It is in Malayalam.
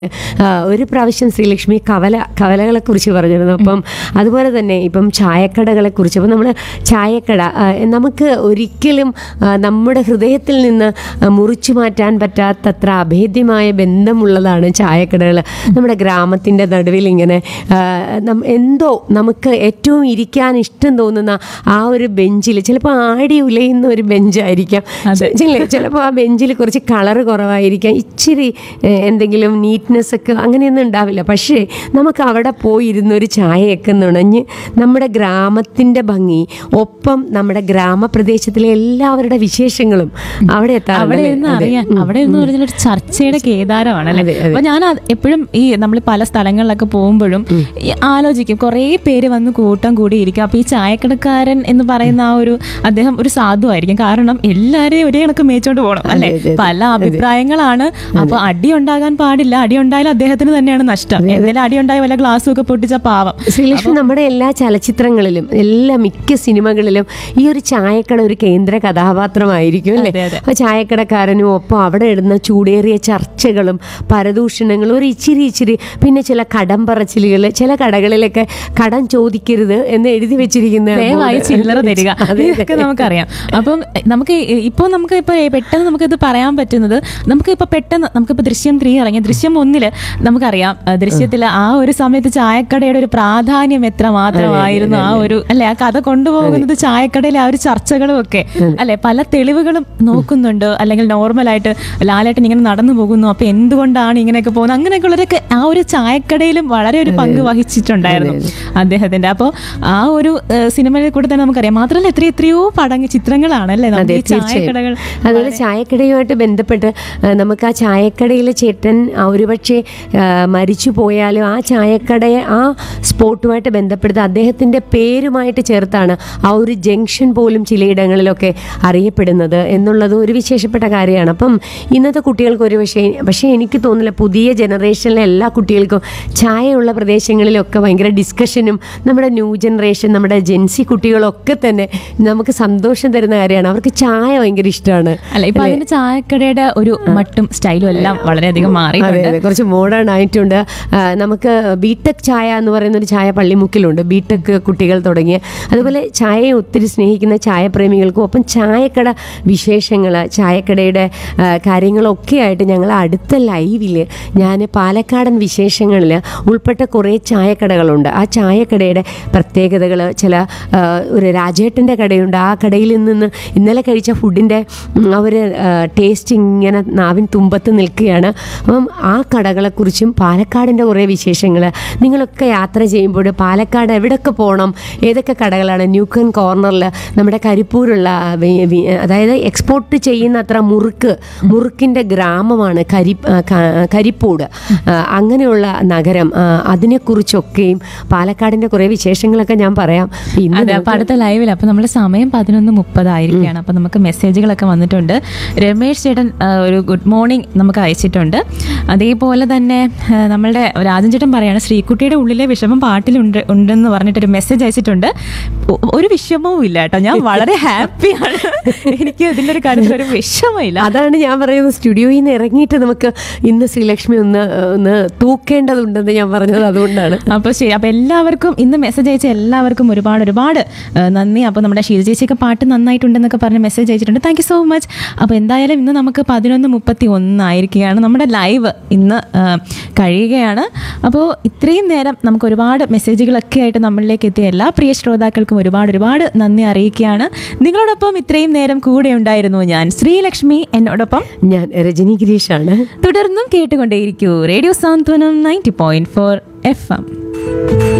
ആ, ഒരു പ്രാവശ്യം ശ്രീലക്ഷ്മി കവല കവലകളെ കുറിച്ച് പറഞ്ഞിരുന്നു അപ്പം അതുപോലെ തന്നെ ഇപ്പം ചായക്കടകളെ കുറിച്ച് അപ്പം നമ്മൾ ചായക്കട ആ, നമുക്ക് ഒരിക്കലും ആ, നമ്മുടെ ഹൃദയത്തിൽ നിന്ന് ആ, മുറിച്ചു മാറ്റാൻ പറ്റാത്തത്ര അഭേദ്യമായ ബന്ധമുള്ളതാണ് ചായക്കടകൾ നമ്മുടെ ഗ്രാമത്തിൻ്റെ നടുവിൽ ഇങ്ങനെ ആ, നം- എന്തോ നമുക്ക് ഏറ്റവും ഇരിക്കാൻ ഇഷ്ടം തോന്നുന്ന ആ ഒരു ബെഞ്ചിൽ ചിലപ്പോൾ ആടി ഉലയുന്ന ഒരു ബെഞ്ചായിരിക്കാം ഇല്ലേ ചിലപ്പോൾ ആ ബെഞ്ചിൽ കുറച്ച് കളറ് കുറവായിരിക്കാം ഇച്ചിരി ഏഹ്, എന്തെങ്കിലും നീറ്റ്നെസ് ഒക്കെ അങ്ങനെയൊന്നും ഉണ്ടാവില്ല പക്ഷേ നമുക്ക് അവിടെ പോയിരുന്ന ഒരു ചായയൊക്കെ നുണഞ്ഞ് നമ്മുടെ ഗ്രാമത്തിൻ്റെ ഭംഗി ഒപ്പം നമ്മുടെ ഗ്രാമപ്രദേശത്തിലെ എല്ലാവരുടെ വിശേഷങ്ങളും അവിടെ അവിടെ എത്താറുണ്ട് ഇരുന്ന് അറിയാൻ അവിടെ ഇരുന്ന് പറഞ്ഞാൽ ഒരു ചർച്ചയുടെ കേദാരമാണ് അതെ, അല്ലേ അതെ. അപ്പൊ ഞാൻ അത് എപ്പോഴും ഈ നമ്മൾ പല സ്ഥലങ്ങളിലൊക്കെ പോകുമ്പോഴും ഈ ആലോചിക്കും കുറേ പേര് വന്ന് കൂട്ടം കൂടി ഇരിക്കും അപ്പൊ ഈ ചായക്കടക്കാരൻ എന്ന് പറയുന്ന ആ ഒരു അദ്ദേഹം ഒരു സാധു ആയിരിക്കും കാരണം എല്ലാരെയും ഒരേ കണക്ക് മേച്ചോണ്ട് പോകണം അല്ലെ അതെ, അതെ. പല അഭിപ്രായങ്ങളാണ് അപ്പൊ അടി ഉണ്ടാകാൻ പാടില്ല അടി ഉണ്ടായാലും അദ്ദേഹത്തിന് തന്നെയാണ് നഷ്ടം എന്തെങ്കിലും അടി ഉണ്ടായി വല്ല ഗ്ലാസ്സും ഒക്കെ പൊട്ടിച്ച പാവം ശ്രീലക്ഷ്മി നമ്മുടെ എല്ലാ ചലച്ചിത്രങ്ങളിലും എല്ലാ മിക്ക സിനിമകളിലും ഈ ഒരു ചായക്കട ഒരു കേന്ദ്ര കഥാപാത്രമായിരിക്കും അല്ലേ അതെ, അതെ. അപ്പൊ ചായക്കടക്കാരനും ഒപ്പം അവിടെ ഇടുന്ന ചൂടേറിയ ചർച്ചകളും പരദൂഷണങ്ങളും ഒരു ഇച്ചിരി ഇച്ചിരി പിന്നെ ചില കടം പറച്ചിലുകൾ ചില കടകളിലൊക്കെ കടം ചോദിക്കരുത് എന്ന് എഴുതി വെച്ചിരിക്കുന്ന ദയവായി board. ചില്ലറ തരിക അതെ, ഇതൊക്കെ നമുക്കറിയാം അപ്പം നമുക്ക് ഇപ്പോൾ നമുക്ക് ഇപ്പോൾ പെട്ടെന്ന് നമുക്ക് ഇത് പറയാൻ പറ്റുന്നത് നമുക്ക് ഇപ്പോൾ പെട്ടെന്ന് നമുക്കിപ്പോൾ ദൃശ്യം ത്രീ ഇറങ്ങി ദൃശ്യം ഒന്നില് നമുക്കറിയാം ആ, ദൃശ്യത്തില് ആ ഒരു സമയത്ത് ചായക്കടയുടെ ഒരു പ്രാധാന്യം എത്ര മാത്രമായിരുന്നു ആ ഒരു അല്ലെ ആ കഥ കൊണ്ടുപോകുന്നത് ചായക്കടയിലെ ആ ഒരു ചർച്ചകളും ഒക്കെ അല്ലെ പല തെളിവുകളും നോക്കുന്നുണ്ട് അല്ലെങ്കിൽ നോർമലായിട്ട് ലാലേട്ടൻ ഇങ്ങനെ നടന്നു പോകുന്നു അപ്പൊ എന്തുകൊണ്ടാണ് ഇങ്ങനെയൊക്കെ പോകുന്നത് അങ്ങനെയൊക്കെ ഉള്ളവരൊക്കെ ആ ഒരു ചായക്കടയിലും വളരെ ഒരു പങ്ക് വഹിച്ചിട്ടുണ്ടായിരുന്നു അദ്ദേഹത്തിന്റെ അപ്പോൾ ആ ഒരു ഏഹ്, സിനിമയിൽ കൂടെ തന്നെ നമുക്കറിയാം മാത്രമല്ല എത്ര എത്രയോ പടങ്ങ് ചിത്രങ്ങളാണ് അല്ലേ നമുക്ക് അതെ ഈ ചായക്കടകൾ തീർച്ചയായും അതുപോലെ ചായക്കടയുമായിട്ട് ബന്ധപ്പെട്ട് ആ, നമുക്ക് ആ ചായക്കടയിലെ ചേട്ടൻ ആ, ഒരുപക്ഷെ ആ, മരിച്ചു പോയാലും ആ ചായക്കടയെ ആ സ്പോട്ടുമായിട്ട് ബന്ധപ്പെടുത്തി അദ്ദേഹത്തിൻ്റെ പേരുമായിട്ട് ചേർത്താണ് ആ ഒരു ജംഗ്ഷൻ പോലും ചിലയിടങ്ങളിലൊക്കെ അറിയപ്പെടുന്നത് എന്നുള്ളത് ഒരു വിശേഷപ്പെട്ട കാര്യമാണ് അപ്പം ഇന്നത്തെ കുട്ടികൾക്ക് ഒരു പക്ഷേ പക്ഷേ എനിക്ക് തോന്നുന്നില്ല പുതിയ ജനറേഷനിലെ എല്ലാ കുട്ടികൾക്കും ചായയുള്ള പ്രദേശങ്ങളിലൊക്കെ ഭയങ്കര ഡിസ്കഷനും നമ്മുടെ ന്യൂ ജനറേഷൻ നമ്മുടെ ജെൻസി കുട്ടികളൊക്കെ തന്നെ നമുക്ക് സന്തോഷം തരുന്ന കാര്യമാണ് അവർക്ക് ചായ ഭയങ്കര ഇഷ്ടമാണ് അല്ല ഇപ്പൊ അതിന് ചായക്കടയുടെ ഒരു മട്ടും സ്റ്റൈലും എല്ലാം വളരെയധികം അതെ മാറിയിട്ടുണ്ട് അതെ കുറച്ച് മോഡേൺ ആയിട്ടുണ്ട് ആ, നമുക്ക് ബിടെക് ചായ എന്ന് പറയുന്ന ഒരു ചായ പള്ളിമുക്കിലുണ്ട് ബിടെക് കുട്ടികൾ തുടങ്ങിയ അതുപോലെ ചായയെ ഒത്തിരി സ്നേഹിക്കുന്ന ചായപ്രേമികൾക്കും ഒപ്പം ചായക്കട വിശേഷങ്ങൾ ചായക്കടയുടെ ആ, കാര്യങ്ങളൊക്കെ ആയിട്ട് ഞങ്ങൾ അടുത്ത ലൈവിൽ ഞാൻ പാലക്കാടൻ വിശേഷങ്ങളിൽ ഉൾപ്പെട്ട കുറേ ചായക്കടകളുണ്ട് ആ ചായക്കടയുടെ പ്രത്യേകതകൾ ചില ആ, ഒരു രാജേട്ടൻ്റെ കടയുണ്ട് ആ കടയിൽ നിന്ന് ഇന്നലെ കഴിച്ച ഫുഡിൻ്റെ അവർ ടേസ്റ്റ് ഇങ്ങനെ നാവിൻ തുമ്പത്ത് നിൽക്കുകയാണ് അപ്പം ആ കടകളെക്കുറിച്ചും പാലക്കാടിൻ്റെ കുറേ വിശേഷങ്ങൾ നിങ്ങളൊക്കെ യാത്ര ചെയ്യുമ്പോൾ പാലക്കാട് എവിടെയൊക്കെ പോകണം ഏതൊക്കെ കടകളാണ് ന്യൂക്കൻ കോർണറിൽ നമ്മുടെ കരിപ്പൂരുള്ള വി- വി- അതായത് എക്സ്പോർട്ട് ചെയ്യുന്ന അത്ര മുറുക്ക് മുറുക്കിൻ്റെ ഗ്രാമമാണ് കരി ആ, ക- കരിപ്പൂട് ആ, അങ്ങനെയുള്ള നഗരം ആ, അതിനെക്കുറിച്ചൊക്കെയും പാലക്കാടിൻ്റെ കുറേ വിശേഷങ്ങളൊക്കെ ഞാൻ പറയാം ഇന്ന് അതെ അപ്പൊ അടുത്ത ലൈവിൽ അപ്പൊ നമ്മുടെ സമയം പതിനൊന്ന് മുപ്പതായിരിക്കുകയാണ് അപ്പൊ നമുക്ക് മെസ്സേജുകളൊക്കെ വന്നിട്ടുണ്ട് രമേശ് ചേട്ടൻ ആ, ഒരു ഗുഡ് മോർണിംഗ് നമുക്ക് അയച്ചിട്ടുണ്ട് അതേപോലെ തന്നെ ആ, നമ്മളുടെ രാജൻ ചേട്ടൻ പറയാണ് ശ്രീകുട്ടിയുടെ ഉള്ളിലെ വിഷമം പാട്ടിലുണ്ട് ഉണ്ടെന്ന് പറഞ്ഞിട്ട് ഒരു മെസ്സേജ് അയച്ചിട്ടുണ്ട് ഒ- ഒരു വിഷമവും ഇല്ല കേട്ടോ ഞാൻ വളരെ ഹാപ്പിയാണ് എനിക്ക് ഇതിന്റെ ഒരു കാര്യത്തിൽ ഒരു വിഷമമില്ല അതാണ് ഞാൻ പറയുന്നത് സ്റ്റുഡിയോയിൽ നിന്ന് ഇറങ്ങിയിട്ട് നമുക്ക് ഇന്ന് ശ്രീലക്ഷ്മി ഒന്ന് ഒന്ന് തൂക്കേണ്ടതുണ്ടെന്ന് ഞാൻ പറഞ്ഞത് അതുകൊണ്ടാണ് അപ്പോൾ ശരി അപ്പോൾ എല്ലാവർക്കും ഇന്ന് മെസ്സേജ് അയച്ച എല്ലാവർക്കും ഒരുപാട് ഒരുപാട് ആ, നന്ദി അപ്പോൾ നമ്മുടെ ഷീജ ചേച്ചിയൊക്കെ പാട്ട് നന്നായിട്ടുണ്ടെന്നൊക്കെ പറഞ്ഞ് മെസ്സേജ് അയച്ചിട്ടുണ്ട് താങ്ക് യു സോ മച്ച് അപ്പോൾ എന്തായാലും ഇന്ന് നമുക്ക് പതിനൊന്ന് മുപ്പത്തി ഒന്നായിരിക്കുകയാണ് നമ്മുടെ ലൈവ് ഇന്ന് ആ, കഴിയുകയാണ് അപ്പോൾ ഇത്രയും നേരം നമുക്ക് ഒരുപാട് മെസ്സേജുകളൊക്കെ ആയിട്ട് നമ്മളിലേക്ക് എത്തിയ എല്ലാ പ്രിയ ശ്രോതാക്കൾക്കും ഒരുപാട് ഒരുപാട് നന്ദി അറിയിക്കുകയാണ് നിങ്ങളോടൊപ്പം ഇത്രയും നേരം കൂടെ ഉണ്ടായിരുന്നു ഞാൻ ശ്രീലക്ഷ്മി എന്നോടൊപ്പം ഞാൻ രജനി ഗിരീഷാണ് തുടർന്നും കേട്ടുകൊണ്ടേയിരിക്കൂ radio Santhwanam ninety point four F M